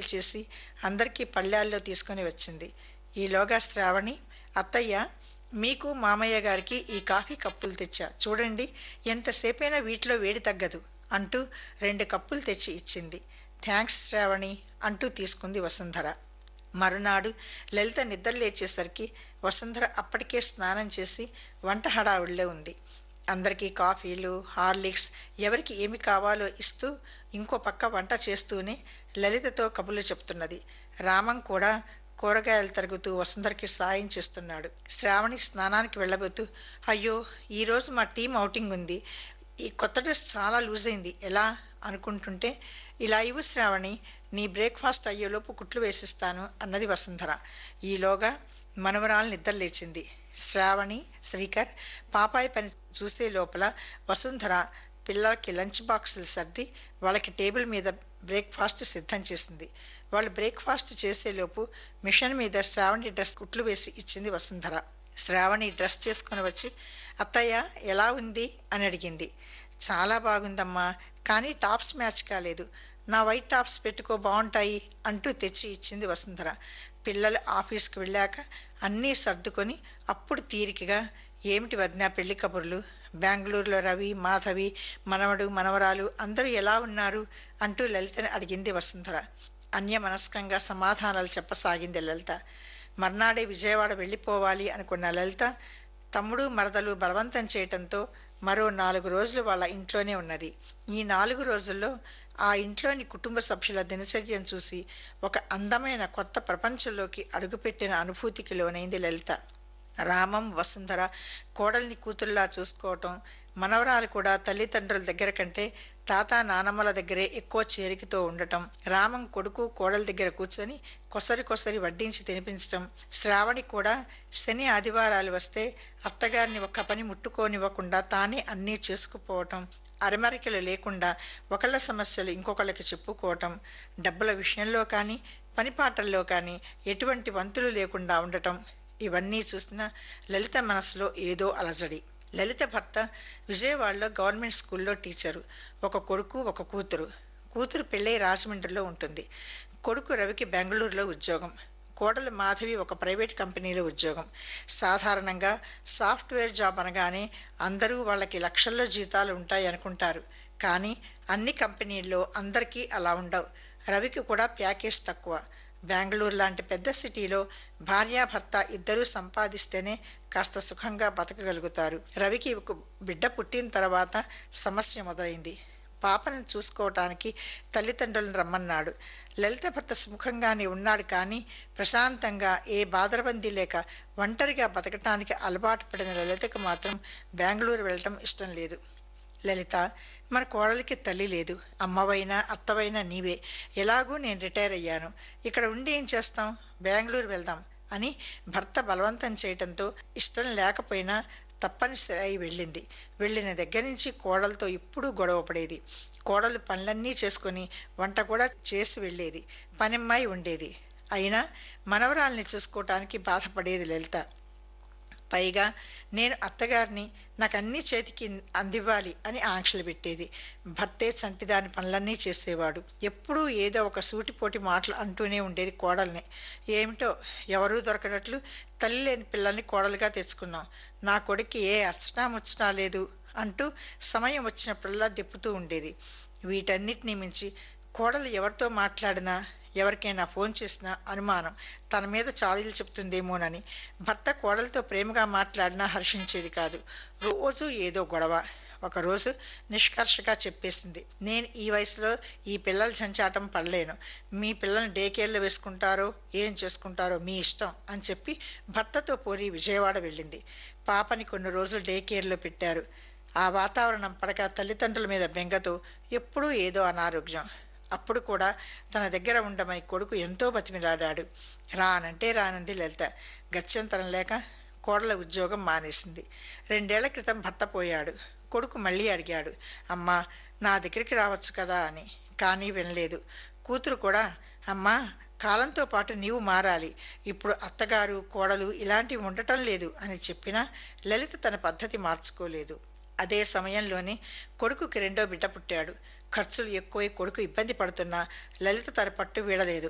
కాఫీలు చేసి అందరికీ పళ్ళాల్లో తీసుకుని వచ్చింది ఈలోగా శ్రావణి అత్తయ్య మీకు మామయ్య గారికి ఈ కాఫీ కప్పులు తెచ్చా చూడండి ఎంతసేపైనా వీటిలో వేడి తగ్గదు అంటూ రెండు కప్పులు తెచ్చి ఇచ్చింది థ్యాంక్స్ శ్రావణి అంటూ తీసుకుంది వసుంధర మరునాడు లలిత నిద్ర లేచేసరికి వసుంధర అప్పటికే స్నానం చేసి వంట హడావుడిలో ఉంది అందరికీ కాఫీలు హార్లిక్స్ ఎవరికి ఏమి కావాలో ఇస్తూ ఇంకో పక్క వంట చేస్తూనే లలితతో కబుర్లు చెప్తున్నది రామం కూడా కూరగాయలు తరుగుతూ వసుంధరకి సాయం చేస్తున్నాడు శ్రావణి స్నానానికి వెళ్ళబోతూ అయ్యో ఈరోజు మా టీం అవుటింగ్ ఉంది ఈ కొత్త డ్రెస్ చాలా లూజ్ అయింది ఎలా అనుకుంటుంటే ఇలా ఇవ్వు శ్రావణి నీ బ్రేక్ఫాస్ట్ అయ్యేలోపు కుట్లు వేసిస్తాను అన్నది వసుంధర ఈలోగా మనవరాలు నిద్ర లేచింది శ్రావణి శ్రీకర్ పాపాయి పని చూసే లోపల వసుంధర పిల్లలకి లంచ్ బాక్సులు సర్ది వాళ్ళకి టేబుల్ మీద బ్రేక్ఫాస్ట్ సిద్ధం చేసింది వాళ్ళు బ్రేక్ఫాస్ట్ చేసేలోపు మిషన్ మీద శ్రావణి డ్రెస్ కుట్లు వేసి ఇచ్చింది వసుంధర శ్రావణి డ్రెస్ చేసుకుని వచ్చి అత్తయ్య ఎలా ఉంది అని అడిగింది చాలా బాగుందమ్మా కానీ టాప్స్ మ్యాచ్ కాలేదు నా వైట్ టాప్స్ పెట్టుకో బాగుంటాయి అంటూ తెచ్చి ఇచ్చింది వసుంధర పిల్లలు ఆఫీస్కి వెళ్ళాక అన్నీ సర్దుకొని అప్పుడు తీరికగా ఏమిటి వదినా పెళ్లి కబుర్లు బెంగళూరులో రవి మాధవి మనవడు మనవరాలు అందరూ ఎలా ఉన్నారు అంటూ లలితని అడిగింది వసుంధర అన్యమనస్కంగా సమాధానాలు చెప్పసాగింది లలిత మర్నాడే విజయవాడ వెళ్ళిపోవాలి అనుకున్న లలిత తమ్ముడు మరదలు బలవంతం చేయటంతో మరో నాలుగు రోజులు వాళ్ళ ఇంట్లోనే ఉన్నది ఈ నాలుగు రోజుల్లో ఆ ఇంట్లోని కుటుంబ సభ్యుల దినచర్యను చూసి ఒక అందమైన కొత్త ప్రపంచంలోకి అడుగుపెట్టిన అనుభూతికి లోనైంది లలిత రామం వసుంధర కోడల్ని కూతుల్లా చూసుకోవటం మనవరాలు కూడా తల్లిదండ్రుల దగ్గర కంటే తాత నానమ్మల దగ్గరే ఎక్కువ చేరికతో ఉండటం రామం కొడుకు కోడల దగ్గర కూర్చొని కొసరి కొసరి వడ్డించి తినిపించటం శ్రావణి కూడా శని ఆదివారాలు వస్తే అత్తగారిని ఒక్క పని ముట్టుకోనివ్వకుండా తానే అన్నీ చేసుకుపోవటం అరమరికలు లేకుండా ఒకళ్ళ సమస్యలు ఇంకొకళ్ళకి చెప్పుకోవటం డబ్బుల విషయంలో కానీ పనిపాటల్లో కానీ ఎటువంటి వంతులు లేకుండా ఉండటం ఇవన్నీ చూసిన లలిత మనసులో ఏదో అలజడి లలిత భర్త విజయవాడలో గవర్నమెంట్ స్కూల్లో టీచరు ఒక కొడుకు ఒక కూతురు కూతురు పెళ్ళై రాజమండ్రిలో ఉంటుంది కొడుకు రవికి బెంగళూరులో ఉద్యోగం కోడలు మాధవి ఒక ప్రైవేట్ కంపెనీలో ఉద్యోగం సాధారణంగా సాఫ్ట్వేర్ జాబ్ అనగానే అందరూ వాళ్ళకి లక్షల్లో జీతాలు ఉంటాయి అనుకుంటారు కానీ అన్ని కంపెనీల్లో అందరికీ అలా ఉండవు రవికి కూడా ప్యాకేజ్ తక్కువ బెంగళూరు లాంటి పెద్ద సిటీలో భార్యాభర్త ఇద్దరూ సంపాదిస్తేనే కాస్త సుఖంగా బతకగలుగుతారు రవికి ఒక బిడ్డ పుట్టిన తర్వాత సమస్య మొదలైంది పాపను చూసుకోవటానికి తల్లిదండ్రులను రమ్మన్నాడు లలిత భర్త సుముఖంగానే ఉన్నాడు కానీ ప్రశాంతంగా ఏ బాధరబందీ లేక ఒంటరిగా బతకటానికి అలవాటు పడిన లలితకు మాత్రం బెంగళూరు వెళ్ళటం ఇష్టం లేదు లలిత మన కోడలికి తల్లి లేదు అమ్మవైనా అత్తవైనా నీవే ఎలాగూ నేను రిటైర్ అయ్యాను ఇక్కడ ఉండి ఏం చేస్తాం బెంగళూరు వెళ్దాం అని భర్త బలవంతం చేయటంతో ఇష్టం లేకపోయినా తప్పనిసరి అయి వెళ్ళింది వెళ్ళిన దగ్గర నుంచి కోడలతో ఇప్పుడు గొడవ పడేది కోడలు పనులన్నీ చేసుకుని వంట కూడా చేసి వెళ్ళేది పనిమ్మాయి ఉండేది అయినా మనవరాల్ని చూసుకోవటానికి బాధపడేది లలిత పైగా నేను అత్తగారిని నాకు అన్ని చేతికి అందివ్వాలి అని ఆంక్షలు పెట్టేది భర్తే చంటిదాని పనులన్నీ చేసేవాడు ఎప్పుడూ ఏదో ఒక సూటిపోటి మాటలు అంటూనే ఉండేది కోడల్ని ఏమిటో ఎవరూ దొరకనట్లు తల్లి లేని పిల్లల్ని కోడలుగా తెచ్చుకున్నాం నా కొడుక్కి ఏ అర్చనా ముచ్చటా లేదు అంటూ సమయం వచ్చినప్పుడల్లా దెప్పుతూ ఉండేది వీటన్నిటినీ మించి కోడలు ఎవరితో మాట్లాడినా ఎవరికైనా ఫోన్ చేసినా అనుమానం తన మీద చాడీలు చెప్తుందేమోనని భర్త కోడలతో ప్రేమగా మాట్లాడినా హర్షించేది కాదు రోజు ఏదో గొడవ ఒకరోజు నిష్కర్షగా చెప్పేసింది నేను ఈ వయసులో ఈ పిల్లల చంచాటం పడలేను మీ పిల్లల్ని డే కేర్లో వేసుకుంటారో ఏం చేసుకుంటారో మీ ఇష్టం అని చెప్పి భర్తతో పోరి విజయవాడ వెళ్ళింది పాపని కొన్ని రోజులు డే కేర్లో పెట్టారు ఆ వాతావరణం పడక తల్లిదండ్రుల మీద బెంగతో ఎప్పుడూ ఏదో అనారోగ్యం అప్పుడు కూడా తన దగ్గర ఉండమని కొడుకు ఎంతో బతిమిలాడాడు రానంటే రానంది లలిత గత్యంతరం లేక కోడల ఉద్యోగం మానేసింది రెండేళ్ల క్రితం భర్త పోయాడు కొడుకు మళ్ళీ అడిగాడు అమ్మా నా దగ్గరికి రావచ్చు కదా అని కానీ వినలేదు కూతురు కూడా అమ్మా కాలంతో పాటు నీవు మారాలి ఇప్పుడు అత్తగారు కోడలు ఇలాంటివి ఉండటం లేదు అని చెప్పినా లలిత తన పద్ధతి మార్చుకోలేదు అదే సమయంలోనే కొడుకుకి రెండో బిడ్డ పుట్టాడు ఖర్చులు ఎక్కువై కొడుకు ఇబ్బంది పడుతున్నా లలిత తన పట్టు వీడలేదు